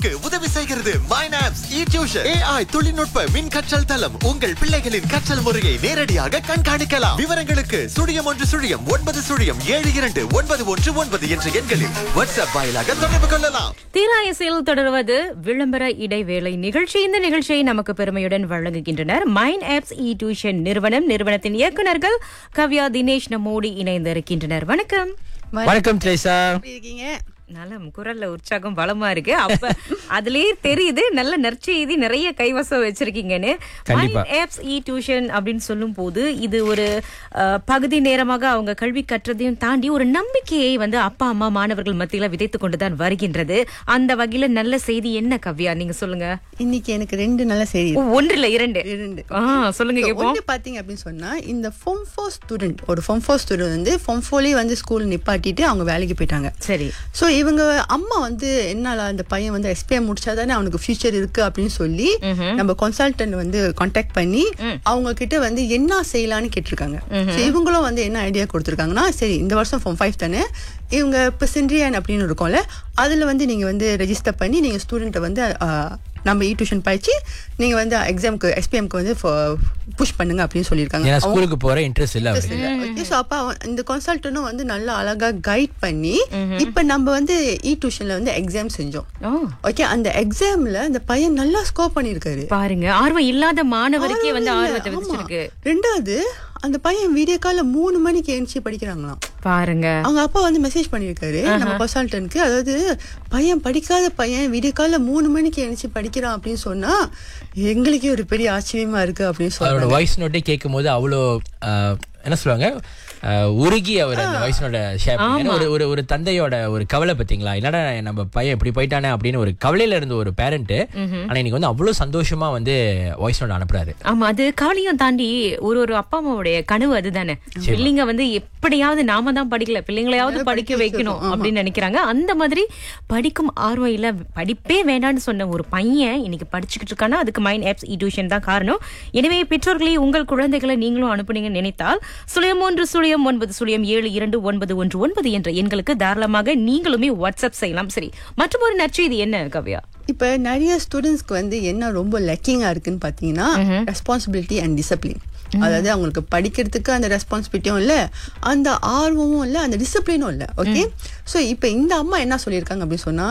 உங்களுக்கு உதவி செய்கிறது மைனாப்ஸ் இ டியூஷன் ஏஐ தொழில்நுட்ப மின் கற்றல் தளம் உங்கள் பிள்ளைகளின் கற்றல் முறையை நேரடியாக கண்காணிக்கலாம் விவரங்களுக்கு சுழியம் ஒன்று சுழியம் ஒன்பது சுழியம் ஏழு இரண்டு ஒன்பது ஒன்று ஒன்பது என்ற எண்களில் வாட்ஸ்அப் வாயிலாக தொடர்பு கொள்ளலாம் தீராயசில் தொடர்வது விளம்பர இடைவேளை நிகழ்ச்சி இந்த நிகழ்ச்சியை நமக்கு பெருமையுடன் வழங்குகின்றனர் மைண்ட் ஆப்ஸ் இ டியூஷன் நிறுவனம் நிறுவனத்தின் இயக்குனர்கள் கவ்யா தினேஷ் நம்மோடு இணைந்திருக்கின்றனர் வணக்கம் வணக்கம் ட்ரேசா எப்படி இருக்கீங்க நலம் குரல்ல உற்சாகம் பலமா இருக்கு அப்ப அதுலயே தெரியுது நல்ல நற்செய்தி நிறைய கைவசம் வச்சிருக்கீங்கன்னு கண்டிப்பா. ஆப்ஸ் இ டியூஷன் அப்படின்னு சொல்லும் போது இது ஒரு அஹ், பகுதி நேரமாக அவங்க கல்வி கற்றதையும் தாண்டி ஒரு நம்பிக்கையை வந்து அப்பா அம்மா மாணவர்கள் மத்தியில விதைத்து கொண்டுதான் வருகின்றது அந்த வகையில நல்ல செய்தி என்ன கவ்யா நீங்க சொல்லுங்க இன்னைக்கு எனக்கு ரெண்டு நல்ல செய்தி ஓ, ஒன்று இல்ல இரண்டு இரண்டு ஆ சொல்லுங்க So, கேப்போம் ஒண்ணு பாத்தீங்க அப்படின்னு சொன்னா இந்த ஃபோம் ஃபோர் ஸ்டூடெண்ட் ஒரு ஃபோம் ஃபோர் ஸ்டூடெண்ட் வந்து ஃபோம் ஃபோர்லயே வந்து ஸ்கூல் நிப்பாட்டிட்டு அவங்க வேலைக்கு போயிட்டாங்க சரி ஸோ இவங்க அம்மா வந்து என்னால அந்த பையன் வந்து எஸ்பிஐ முடிச்சாதானே அவனுக்கு ஃபியூச்சர் இருக்கு அப்படின்னு சொல்லி நம்ம கன்சல்டன்ட் வந்து காண்டாக்ட் பண்ணி அவங்க கிட்ட வந்து என்ன செய்யலாம்னு கேட்டிருக்காங்க So, இவங்களும் வந்து என்ன ஐடியா கொடுத்துருக்காங்கன்னா சரி இந்த வருஷம் ஃபார்ம் ஃபைவ் தானே இவங்க இப்போ சென்ட்ரியன் அப்படின்னு இருக்கும்ல அதில் வந்து நீங்கள் வந்து ரெஜிஸ்டர் பண்ணி நீங்கள் ஸ்டூடெண்ட்டை வந்து ஆஹ், நம்ம இ டியூஷன் படிச்சு நீங்க வந்து எக்ஸாம்க்கு எஸ்பிஎம்க்கு வந்து புஷ் பண்ணுங்க அப்படின்னு சொல்லியிருக்காங்க ஏன்னா அவங்க- ஸ்கூலுக்கு போற இன்ட்ரெஸ்ட் இல்ல அவருக்கு ஓகே ஸோ அப்போ அவன் இந்த கன்சல்டனும் வந்து நல்லா அழகா கைட் பண்ணி இப்போ நம்ம வந்து இ டியூஷன்ல வந்து எக்ஸாம் செஞ்சோம் ஓ ஓகே அந்த எக்ஸாம்ல அந்த பையன் நல்லா ஸ்கோர் பண்ணியிருக்காரு பாருங்க ஆர்வம் இல்லாத மாணவருக்கே வந்து ஆர்வம் இல்ல, ஆர்வத்தை ஆமா. விதிச்சிருக்கு ரெண்டாவது அந்த பையன் வீடியோ கால மூணு மணிக்கு எழுந்துச்சு படிக்கிறாங்களாம் பாருங்க அவங்க அப்பா வந்து மெசேஜ் பண்ணியிருக்காரு நம்ம கன்சல்டன்ட்க்கு அதாவது பையன் படிக்காத பையன் வீடியோ கால மூணு மணிக்கு எழுந்துச்சு படிக்கிறான் அப்படின்னு சொன்னா எங்களுக்கே ஒரு பெரிய ஆச்சரியமா இருக்கு அப்படின்னு அவரோட சொல்றாங்க வாய்ஸ் நோட்டே கேட்கும் போது அவ்வளோ ஆஹ், என்ன சொல்லுவாங்க ஆஹ், உருகி அவர் அந்த வாய்ஸ் நோட ஷேர் பண்ணி ஒரு ஒரு ஒரு தந்தையோட ஒரு கவலை பாத்தீங்களா என்னடா நம்ம பையன் இப்படி போயிட்டானே அப்படின்னு ஒரு கவலையில இருந்த ஒரு பேரண்ட் ஆனா இன்னைக்கு வந்து அவ்வளவு சந்தோஷமா வந்து வாய்ஸ் நோட் அனுப்புறாரு ஆமா அது கவலையும் தாண்டி ஒரு ஒரு அப்பா அம்மாவுடைய கனவு அதுதானே பிள்ளைங்க வந்து எப்படியாவது நாம தான் படிக்கல பிள்ளைங்களையாவது படிக்க வைக்கணும் அப்படின்னு நினைக்கிறாங்க அந்த மாதிரி படிக்கும் ஆர்வம் இல்ல படிப்பே வேண்டாம்னு சொன்ன ஒரு பையன் இன்னைக்கு படிச்சுக்கிட்டு இருக்கானா அதுக்கு மைண்ட் ஆப்ஸ் இ டியூஷன் தான் காரணம் எனவே பெற்றோர்களே உங்கள் குழந்தைகளை நீங்களும் அனுப்புனீங்கன்னு நினைத்தால் சுழியம் ஒன்று சுழியம் ஒன்பது சுழியம் ஏழு இரண்டு ஒன்பது ஒன்று ஒன்பது என்ற எண்களுக்கு தாராளமாக நீங்களுமே வாட்ஸ்அப் செய்யலாம் சரி மற்றும் ஒரு நற்செய்தி என்ன கவ்யா இப்ப நிறைய ஸ்டூடெண்ட்ஸ்க்கு வந்து என்ன ரொம்ப லக்கிங்கா இருக்குன்னு பாத்தீங்கன்னா ரெஸ்பான்சிபிலிட்டி அண்ட் டிசிப்ளின் அதாவது அவங்களுக்கு படிக்கிறதுக்கு அந்த ரெஸ்பான்சிபிலிட்டியும் இல்ல அந்த ஆர்வமும் இல்ல அந்த டிசிப்ளினும் இல்ல ஓகே சோ இப்ப இந்த அம்மா என்ன சொல்லியிருக்காங்க அப்படின்னு சொன்னா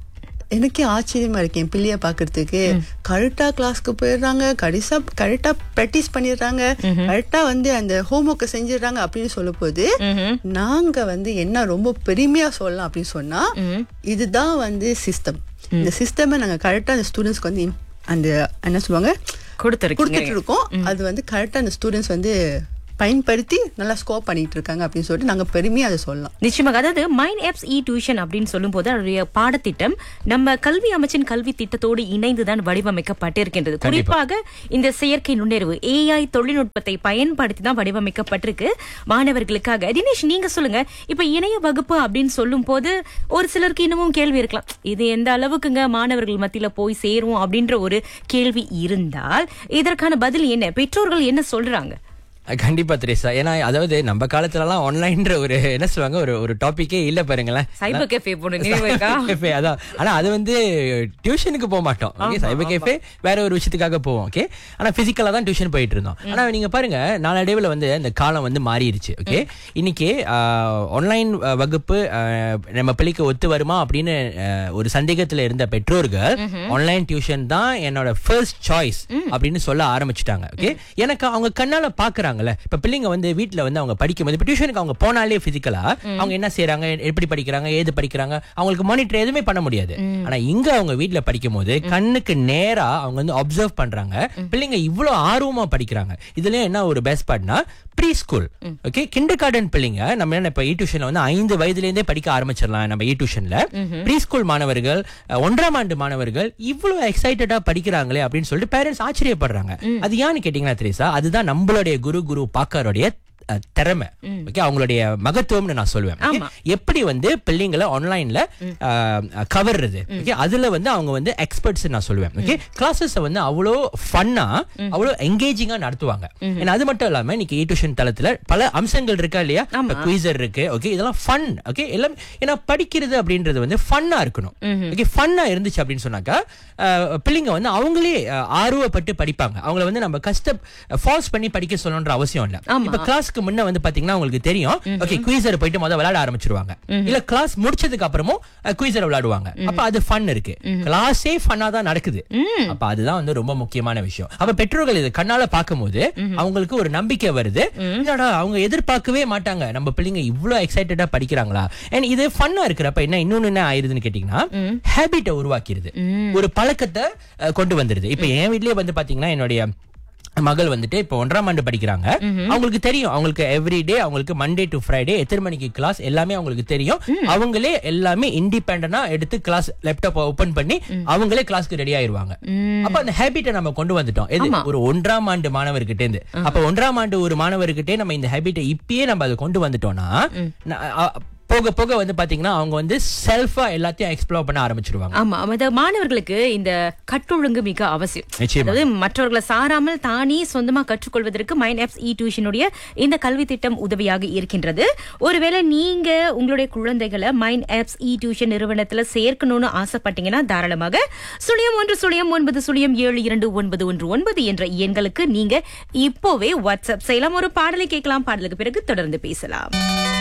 எனக்கே ஆச்சரியமா இருக்கு என் பிள்ளைய பாக்குறதுக்கு கரெக்டா கிளாஸ்க்கு போயிடுறாங்க கடைசா கரெக்டா ப்ராக்டிஸ் பண்ணிடுறாங்க கரெக்டா வந்து அந்த ஹோம் ஒர்க்கை செஞ்சிடுறாங்க அப்படின்னு சொல்லும் போது நாங்க வந்து என்ன ரொம்ப பெருமையா சொல்லலாம் அப்படின்னு சொன்னா இதுதான் வந்து சிஸ்டம் இந்த சிஸ்டமை நாங்க கரெக்டா அந்த ஸ்டூடெண்ட்ஸ்க்கு வந்து im- அந்த என்ன சொல்லுவாங்க கொடுத்துருக்கீங்க கொடுத்துட்டு இருக்கோம் அது வந்து கரெக்டா அந்த ஸ்டூடெண்ட்ஸ் வந்து பயன்படுத்தி நல்லா ஸ்கோர் பண்ணிட்டு இருக்காங்க அப்படின்னு சொல்லிட்டு நாங்க பெருமையா அதை சொல்லலாம் நிச்சயமாக அதாவது மைண்ட் ஆப்ஸ் இ டியூஷன் அப்படின்னு சொல்லும்போது அதனுடைய பாடத்திட்டம் நம்ம கல்வி அமைச்சின் கல்வி திட்டத்தோடு இணைந்துதான் வடிவமைக்கப்பட்டிருக்கின்றது குறிப்பாக இந்த செயற்கை நுண்ணறிவு ஏஐ தொழில்நுட்பத்தை பயன்படுத்தி தான் வடிவமைக்கப்பட்டிருக்கு மாணவர்களுக்காக தினேஷ் நீங்க சொல்லுங்க இப்ப இணைய வகுப்பு அப்படின்னு சொல்லும் போது ஒரு சிலருக்கு இன்னமும் கேள்வி இருக்கலாம் இது எந்த அளவுக்குங்க மாணவர்கள் மத்தியில போய் சேரும் அப்படின்ற ஒரு கேள்வி இருந்தால் இதற்கான பதில் என்ன பெற்றோர்கள் என்ன சொல்றாங்க கண்டிப்பா திரேசா ஏன்னா அதாவது நம்ம காலத்துலலாம் ஆன்லைன்ற ஒரு என்ன சொல்லுவாங்க ஒரு ஒரு டாபிக்கே இல்ல பாருங்களேன் சைபர் கேஃபே போன நினைவு இருக்கா கேஃபே அதான் ஆனா அது வந்து டியூஷனுக்கு போக மாட்டோம் ஓகே சைபர் கேஃபே வேற ஒரு விஷயத்துக்காக போவோம் ஓகே ஆனா பிசிக்கலா தான் டியூஷன் போயிட்டு இருந்தோம் ஆனா நீங்க பாருங்க நாளடைவுல வந்து இந்த காலம் வந்து மாறிடுச்சு ஓகே இன்னைக்கு ஆன்லைன் வகுப்பு ஆஹ், நம்ம பிள்ளைக்கு ஒத்து வருமா அப்படின்னு ஆஹ், ஒரு சந்தேகத்துல இருந்த பெற்றோர்கள் ஆன்லைன் டியூஷன் தான் என்னோட ஃபர்ஸ்ட் சாய்ஸ் அப்படின்னு சொல்ல ஆரம்பிச்சுட்டாங்க ஓகே எனக்கு அவங்க கண்ணால பாக்குறாங்கல்ல இப்ப பிள்ளைங்க வந்து வீட்ல வந்து அவங்க படிக்கும் போது இப்ப டியூஷனுக்கு அவங்க போனாலே பிசிக்கலா அவங்க என்ன செய்றாங்க எப்படி படிக்கிறாங்க ஏது படிக்கிறாங்க அவங்களுக்கு மானிட்டர் எதுவுமே பண்ண முடியாது ஆனா இங்க அவங்க வீட்ல படிக்கும் போது கண்ணுக்கு நேரா அவங்க வந்து அப்சர்வ் பண்றாங்க பிள்ளைங்க இவ்வளவு ஆர்வமா படிக்கிறாங்க இதுல என்ன ஒரு பெஸ்ட் பார்ட்னா preschool okay kindergarten பிள்ளைங்க நம்ம என்ன இப்ப இ டியூஷன்ல வந்து ஐந்து வயதுல இருந்தே படிக்க ஆரம்பிச்சிடலாம் நம்ம இ டியூஷன்ல ப்ரீ ஸ்கூல் மாணவர்கள் அஹ், ஒன்றாம் ஆண்டு மாணவர்கள் இவ்வளவு எக்ஸைட்டடா படிக்கிறாங்களே அப்படின்னு சொல்லிட்டு பேரண்ட்ஸ் ஆச்சரியப்படுறாங்க அது ஏன்னு கேட்டீங்கன்னா தெரியுசா அதுதான் நம்மளுடைய குரு குரு பாக்காருடைய அஹ், திறமை ஓகே அவங்களுடைய மகத்துவம்னு நான் சொல்லுவேன் okay? ஆமா. எப்படி வந்து பிள்ளைங்களை ஆன்லைன்ல கவர்றது ஓகே அதுல வந்து அவங்க வந்து எக்ஸ்பர்ட்ஸ் நான் சொல்லுவேன் ஓகே கிளாஸஸ் வந்து அவ்வளோ ஃபன்னா அவ்வளோ எங்கேஜிங்கா நடத்துவாங்க ஏன்னா அது மட்டும் இல்லாம இன்னைக்கு டியூஷன் தளத்துல பல அம்சங்கள் இருக்கா இல்லையா குயிசர் இருக்கு ஓகே இதெல்லாம் ஃபன் ஓகே எல்லாம் ஏன்னா படிக்கிறது அப்படின்றது வந்து ஃபன்னா இருக்கணும் ஓகே ஃபன்னா இருந்துச்சு அப்படின்னு சொன்னாக்கா அஹ், பிள்ளைங்க வந்து அவங்களே அஹ், ஆர்வப்பட்டு படிப்பாங்க அவங்கள வந்து நம்ம கஷ்ட ஃபால்ஸ் பண்ணி படிக்க சொல்லணுன்ற அவசியம் இல்ல ஆமா. இப்ப கிளாஸ்க்கு முன்ன வந்து பாத்தீங்கன்னா உங்களுக்கு தெரியும் ஓகே குயிசர் போயிட்டு முதல்ல விளையாட ஆரம்பிச்சிருவாங்க இல்ல கிளாஸ் முடிச்சதுக்கு அப்புறமும் குயிசர் விளையாடுவாங்க அப்ப அது ஃபன் இருக்கு கிளாஸே ஃபன்னா தான் நடக்குது அப்ப அதுதான் வந்து ரொம்ப முக்கியமான விஷயம் அப்ப பெற்றோர்கள் இது கண்ணால பார்க்கும்போது அவங்களுக்கு ஒரு நம்பிக்கை வருது என்னடா அவங்க எதிர்பார்க்கவே மாட்டாங்க நம்ம பிள்ளைங்க இவ்ளோ எக்ஸைட்டடா படிக்கிறாங்களா அண்ட் இது ஃபன்னா இருக்கிறப்ப என்ன இன்னொன்னு என்ன ஆயிருதுன்னு கேட்டீங்கன்னா ஹேபிட்டை உருவாக்கிடுது ஒரு பழக்கத்தை அஹ், கொண்டு வந்துருது இப்ப என் வீட்லயே வந்து பாத்தீங்கன்னா என்னுடைய மகள் வந்துட்டு இப்போ ஒன்றாம் ஆண்டு படிக்கிறாங்க அவங்களுக்கு தெரியும் அவங்களுக்கு எவ்ரிடே அவங்களுக்கு மண்டே டு ஃப்ரைடே எத்தனை மணிக்கு கிளாஸ் எல்லாமே அவங்களுக்கு தெரியும் அவங்களே எல்லாமே இண்டிபெண்டனா எடுத்து கிளாஸ் லேப்டாப் ஓபன் பண்ணி அவங்களே கிளாஸ்க்கு ரெடி ஆயிருவாங்க அப்ப அந்த ஹேபிட்டை நம்ம கொண்டு வந்துட்டோம் எது ஒரு ஒன்றாம் ஆண்டு மாணவர்கிட்ட இருந்து அப்ப ஒன்றாம் ஆண்டு ஒரு மாணவர்கிட்டே நம்ம இந்த ஹேபிட்டை இப்பயே நம்ம அதை கொண்டு வந்துட்டோம்னா ந- அ- போக போக வந்து பாத்தீங்கன்னா அவங்க வந்து செல்ஃபா எல்லாத்தையும் எக்ஸ்ப்ளோர் பண்ண ஆரம்பிச்சிருவாங்க ஆமா அதாவது மாணவர்களுக்கு இந்த கட்டொழுங்கு மிக அவசியம் நிச்சயமா. அதாவது மற்றவர்களை சாராமல் தானே சொந்தமா கற்றுக்கொள்வதற்கு மைண்ட் ஆப்ஸ் இ டியூஷனுடைய இந்த கல்வி திட்டம் உதவியாக இருக்கின்றது ஒருவேளை நீங்க உங்களுடைய குழந்தைகளை மைண்ட் ஆப்ஸ் இ டியூஷன் நிறுவனத்துல சேர்க்கணும்னு ஆசைப்பட்டீங்கன்னா தாராளமாக சுழியம் ஒன்று சுழியம் ஒன்பது சுழியம் ஏழு இரண்டு ஒன்பது ஒன்று ஒன்பது என்ற எண்களுக்கு நீங்க இப்போவே வாட்ஸ்அப் செய்யலாம் ஒரு பாடலை கேட்கலாம் பாடலுக்கு பிறகு தொடர்ந்து பேசலாம்